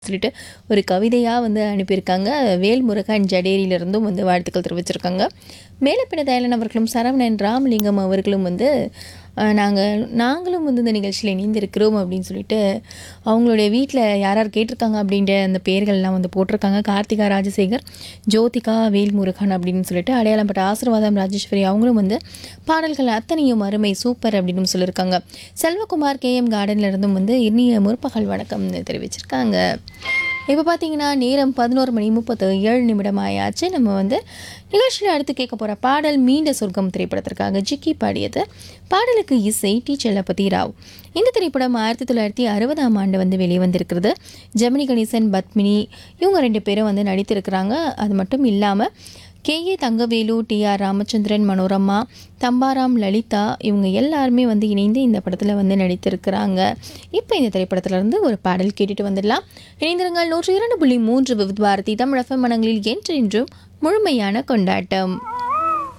சொல்லிட்டு ஒரு கவிதையாக வந்து அனுப்பியிருக்காங்க வேல்முருகன் ஜடேரியிலிருந்தும் வந்து வாழ்த்துக்கள் தெரிவிச்சிருக்காங்க மேலப்பின தயலன் அவர்களும் சரவணன் ராமலிங்கம் அவர்களும் வந்து நாங்கள் நாங்களும் வந்து இந்த நிகழ்ச்சியில் இணைந்திருக்கிறோம் அப்படின்னு சொல்லிட்டு அவங்களுடைய வீட்டில் யார் யார் கேட்டிருக்காங்க அப்படின்ற அந்த பெயர்கள்லாம் வந்து போட்டிருக்காங்க கார்த்திகா ராஜசேகர் ஜோதிகா வேல்முருகன் அப்படின்னு சொல்லிட்டு அடையாளப்பட்ட ஆசீர்வாதம் ராஜேஸ்வரி அவங்களும் வந்து பாடல்கள் அத்தனையும் அருமை சூப்பர் அப்படின்னு சொல்லியிருக்காங்க செல்வகுமார் கே எம் கார்டன்ல இருந்தும் வந்து இனிய முற்பகல் வணக்கம் தெரிவிச்சிருக்காங்க இப்போ பார்த்தீங்கன்னா நேரம் பதினோரு மணி முப்பத்து ஏழு நிமிடம் ஆயாச்சு நம்ம வந்து நிகழ்ச்சியில் அடுத்து கேட்க போகிற பாடல் மீண்ட சொர்க்கம் திரைப்படத்திற்காக ஜிக்கி பாடியது பாடலுக்கு இசை டி செல்லப்பதி ராவ் இந்த திரைப்படம் ஆயிரத்தி தொள்ளாயிரத்தி அறுபதாம் ஆண்டு வந்து வெளிவந்திருக்கிறது ஜெமினி கணேசன் பத்மினி இவங்க ரெண்டு பேரும் வந்து நடித்திருக்கிறாங்க அது மட்டும் இல்லாமல் K A Thangavelu T R Ramachandran Manorama தம்பாராம் லலிதா இவங்க எல்லாருமே வந்து இணைந்து இந்த படத்தில் வந்து நடித்திருக்கிறாங்க இப்போ இந்த திரைப்படத்திலிருந்து ஒரு பாடல் கேட்டுட்டு வந்துடலாம் இணைந்திருங்கள் நூற்றி இரண்டு புள்ளி மூன்று விவித் பாரதி தமிழ் எஃப்எம் மனங்களில் என்றென்றும் முழுமையான கொண்டாட்டம்